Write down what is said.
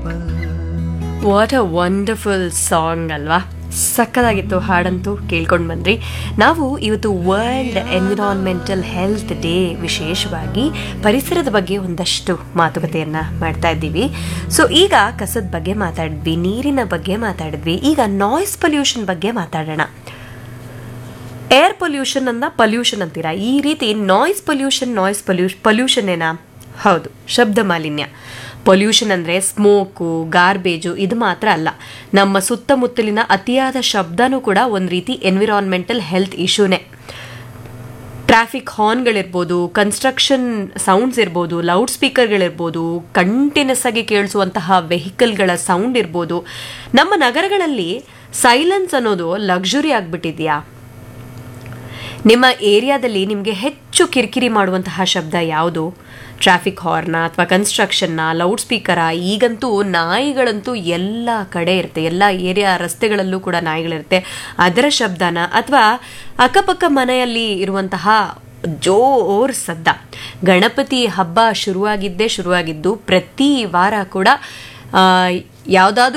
what a wonderful song ಅಲ್ವಾ ಸಕ್ಕದಾಗಿತ್ತು ಹಾಡಂತೂ ಕೇಳ್ಕೊಂಡು ಬಂದ್ರಿ ನಾವು ಇವತ್ತು ವರ್ಲ್ಡ್ ಎನ್ವಿರಾನ್ಮೆಂಟಲ್ ಹೆಲ್ತ್ ಡೇ ವಿಶೇಷವಾಗಿ ಪರಿಸರದ ಬಗ್ಗೆ ಒಂದಷ್ಟು ಮಾತುಕತೆಯನ್ನ ಮಾಡ್ತಾ ಇದ್ದೀವಿ ಸೊ ಈಗ ಕಸದ ಬಗ್ಗೆ ಮಾತಾಡಿದ್ವಿ ನೀರಿನ ಬಗ್ಗೆ ಮಾತಾಡಿದ್ವಿ ಈಗ ನಾಯ್ಸ್ ಪೊಲ್ಯೂಷನ್ ಬಗ್ಗೆ ಮಾತಾಡೋಣ ಏರ್ ಪೊಲ್ಯೂಷನ್ ಅನ್ನ ಪೊಲ್ಯೂಷನ್ ಅಂತೀರಾ ಈ ರೀತಿ ನಾಯ್ಸ್ ಪೊಲ್ಯೂಷನ್ ನಾಯ್ಸ್ ಪೊಲ್ಯೂಷ್ ಪೊಲ್ಯೂಷನ್ ಏನಾ ಹೌದು ಶಬ್ದ ಮಾಲಿನ್ಯ ಪೊಲ್ಯೂಷನ್ ಅಂದರೆ ಸ್ಮೋಕು ಗಾರ್ಬೇಜು ಇದು ಮಾತ್ರ ಅಲ್ಲ ನಮ್ಮ ಸುತ್ತಮುತ್ತಲಿನ ಅತಿಯಾದ ಶಬ್ದನೂ ಕೂಡ ಒಂದು ರೀತಿ ಎನ್ವಿರಾನ್ಮೆಂಟಲ್ ಹೆಲ್ತ್ ಇಶ್ಯೂನೇ ಟ್ರಾಫಿಕ್ ಹಾರ್ನ್ಗಳಿರ್ಬೋದು ಕನ್ಸ್ಟ್ರಕ್ಷನ್ ಸೌಂಡ್ಸ್ ಇರ್ಬೋದು ಲೌಡ್ ಸ್ಪೀಕರ್ಗಳಿರ್ಬೋದು ಕಂಟಿನ್ಯೂಸ್ ಆಗಿ ಕೇಳಿಸುವಂತಹ ವೆಹಿಕಲ್ಗಳ ಸೌಂಡ್ ಇರ್ಬೋದು ನಮ್ಮ ನಗರಗಳಲ್ಲಿ ಸೈಲೆನ್ಸ್ ಅನ್ನೋದು ಲಕ್ಸುರಿ ಆಗಿಬಿಟ್ಟಿದೆಯಾ ನಿಮ್ಮ ಏರಿಯಾದಲ್ಲಿ ನಿಮಗೆ ಹೆಚ್ಚು ಕಿರಿಕಿರಿ ಮಾಡುವಂತಹ ಶಬ್ದ ಯಾವುದು ಟ್ರಾಫಿಕ್ ಹಾರ್ನ ಅಥವಾ ಕನ್ಸ್ಟ್ರಕ್ಷನ್ನ ಲೌಡ್ ಸ್ಪೀಕರ ಈಗಂತೂ ನಾಯಿಗಳಂತೂ ಎಲ್ಲ ಕಡೆ ಇರುತ್ತೆ ಎಲ್ಲ ಏರಿಯಾ ರಸ್ತೆಗಳಲ್ಲೂ ಕೂಡ ನಾಯಿಗಳಿರುತ್ತೆ ಅದರ ಶಬ್ದನ ಅಥವಾ ಅಕ್ಕಪಕ್ಕ ಮನೆಯಲ್ಲಿ ಇರುವಂತಹ ಜೋರ್ ಸದ್ದ ಗಣಪತಿ ಹಬ್ಬ ಶುರುವಾಗಿದ್ದೇ ಶುರುವಾಗಿದ್ದು ಪ್ರತಿ ವಾರ ಕೂಡ ಯಾವುದಾದ್ರೂ